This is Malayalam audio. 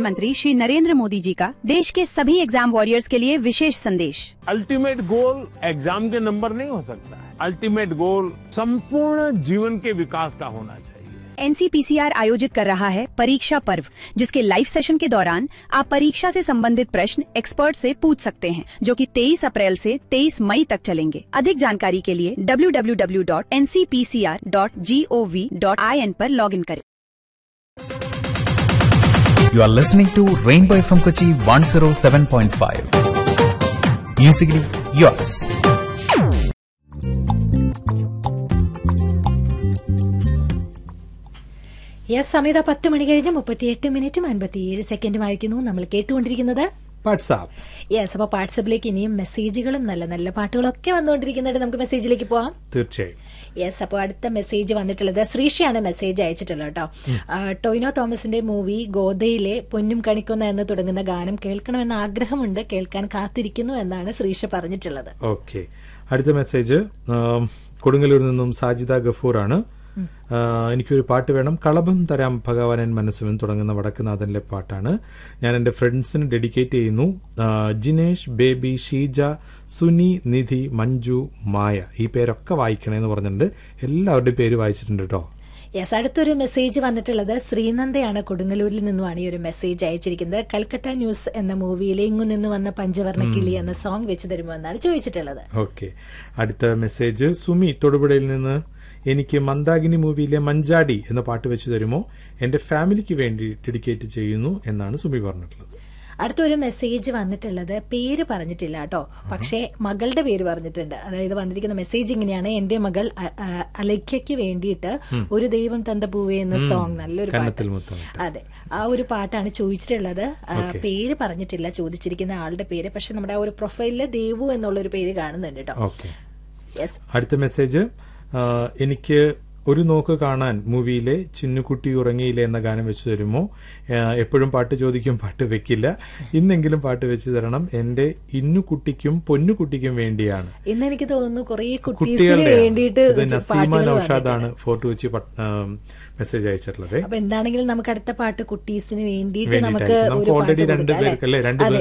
प्रधानमंत्री श्री नरेंद्र मोदी जी का देश के सभी एग्जाम वॉरियर्स के लिए विशेष संदेश अल्टीमेट गोल एग्जाम के नंबर नहीं हो सकता है अल्टीमेट गोल संपूर्ण जीवन के विकास का होना चाहिए एनसीपीसीआर आयोजित कर रहा है परीक्षा पर्व जिसके लाइव सेशन के दौरान आप परीक्षा से संबंधित प्रश्न एक्सपर्ट से पूछ सकते हैं जो कि 23 अप्रैल से 23 मई तक चलेंगे अधिक जानकारी के लिए www.ncpcr.gov.in पर लॉगिन करें You are listening to Rainbow FM Kochi 107.5. Musically yours. Yes സമയത്ത് പത്ത് മണി കഴിഞ്ഞ് മുപ്പത്തിയെട്ട് മിനിറ്റും അൻപത്തിയേഴ് സെക്കൻഡും ആയിരിക്കുന്നു നമ്മൾ കേട്ടുകൊണ്ടിരിക്കുന്നത് വാട്സാപ്പ് യെസ് അപ്പൊ വാട്സപ്പിലേക്ക് ഇനിയും മെസ്സേജുകളും നല്ല നല്ല പാട്ടുകളൊക്കെ വന്നുകൊണ്ടിരിക്കുന്നുണ്ട് നമുക്ക് മെസ്സേജിലേക്ക് പോവാം തീർച്ചയായും യെസ് അപ്പോൾ അടുത്ത മെസ്സേജ് വന്നിട്ടുള്ളത് ശ്രീഷയാണ് മെസ്സേജ് അയച്ചിട്ടുള്ളത് കേട്ടോ ആ, ടൊയ്നോ തോമസിന്റെ മൂവി ഗോദയിലെ പൊന്നും കണിക്കുന്ന എന്ന് തുടങ്ങുന്ന ഗാനം കേൾക്കണമെന്ന ആഗ്രഹമുണ്ട് കേൾക്കാൻ കാത്തിരിക്കുന്നു എന്നാണ് ശ്രീഷ പറഞ്ഞിട്ടുള്ളത് ഓക്കെ അടുത്ത മെസ്സേജ് ആം, കൊടുങ്ങല്ലൂരിൽ നിന്നും സാജിദ ഗഫൂർ ആണ് ആ, എനിക്കൊരു പാട്ട് വേണം കളഭം തരാം ഭഗവാനൻ മനസ്സുവൻ തുടങ്ങുന്ന വടക്കുനാഥനിലെ പാട്ടാണ് ഞാൻ എൻ്റെ ഫ്രണ്ട്സിന് ഡെഡിക്കേറ്റ് ചെയ്യുന്നു ആ, ജിനേഷ് ബേബി ഷീജ സുനി നിധി മഞ്ജു മായ ഈ പേരൊക്കെ വായിക്കണേന്ന് പറഞ്ഞിട്ടുണ്ട് എല്ലാവരുടെയും പേര് വായിച്ചിട്ടുണ്ട് കേട്ടോ യെസ് അടുത്തൊരു മെസ്സേജ് വന്നിട്ടുള്ളത് ശ്രീനന്ദയാണ് കൊടുങ്ങല്ലൂരിൽ നിന്നുമാണ് ഈ ഒരു മെസ്സേജ് അയച്ചിരിക്കുന്നത് കൽക്കട്ട ന്യൂസ് എന്ന മൂവിയിലെ ഇങ്ങു നിന്ന് വന്ന പഞ്ചവർണ്ണ കിളി എന്ന സോങ് വെച്ച് തരുമോ എന്നാണ് ചോദിച്ചിട്ടുള്ളത് ഓക്കെ അടുത്ത മെസ്സേജ് സുമി തൊടുപുഴയിൽ നിന്ന് എനിക്ക് മന്ദാകിനി മൂവിയിലെ മഞ്ചാടി എന്ന പാട്ട് വെച്ച് തരുമോ എന്റെ ഫാമിലിക്ക് വേണ്ടി ഡെഡിക്കേറ്റ് ചെയ്യുന്നു എന്നാണ് സുമി പറഞ്ഞിട്ടുള്ളത് അടുത്തൊരു മെസ്സേജ് വന്നിട്ടുള്ളത് പേര് പറഞ്ഞിട്ടില്ല കേട്ടോ പക്ഷേ മകളുടെ പേര് പറഞ്ഞിട്ടുണ്ട് അതായത് വന്നിരിക്കുന്ന മെസ്സേജ് ഇങ്ങനെയാണ് എന്റെ മകൾ അ- അ- അലയ്ക്കയ്ക്ക് വേണ്ടിയിട്ട് ഒരു ദൈവം തന്റെ പൂവേ എന്ന സോങ് നല്ലൊരു പാട്ട് കന്നത്തിൽ മുത്തമിട്ട്. അതെ ആ ഒരു പാട്ടാണ് ചോദിച്ചിട്ടുള്ളത് ആ, Okay. പേര് പറഞ്ഞിട്ടില്ല ചോദിച്ചിരിക്കുന്ന ആളുടെ പേര് പക്ഷെ നമ്മുടെ ആ ഒരു പ്രൊഫൈലില് ദേവു എന്നുള്ളൊരു പേര് കാണുന്നുണ്ട് കേട്ടോ ഓക്കെ യെസ് അടുത്ത മെസ്സേജ് ആ, എനിക്ക് ഒരു നോക്ക് കാണാൻ മൂവിയിലെ ചിന്നുകുട്ടി ഉറങ്ങിയില്ല എന്ന ഗാനം വെച്ച് തരുമോ ആ, എപ്പോഴും പാട്ട് ചോദിക്കും പാട്ട് വെക്കില്ല ഇന്നെങ്കിലും പാട്ട് വെച്ച് തരണം എന്റെ ഇന്നുകുട്ടിക്കും പൊന്നുകുട്ടിക്കും വേണ്ടിയാണ് ഇന്ന് എനിക്ക് തോന്നുന്നു കുറെ കുട്ടീസിന് കുട്ടികളുടെ വേണ്ടിയിട്ട് ഇത് നസീമ പാട്ടുകൾ നൌഷാദാണ് ഫോർട്ട് വെച്ച് മെസ്സേജ് അയച്ചിട്ടുള്ളത് അപ്പൊ എന്താണെങ്കിലും നമുക്ക് അടുത്ത പാട്ട് കുട്ടീസിന് വേണ്ടിയിട്ട് നമുക്ക് വേണ്ടിയിട്ടായിരിക്കും. ഒരു നമുക്ക് പാട്ട് already രണ്ട് കൊടുക്കാം, പേർക്ക് അല്ലേ? രണ്ട് അല്ലേ?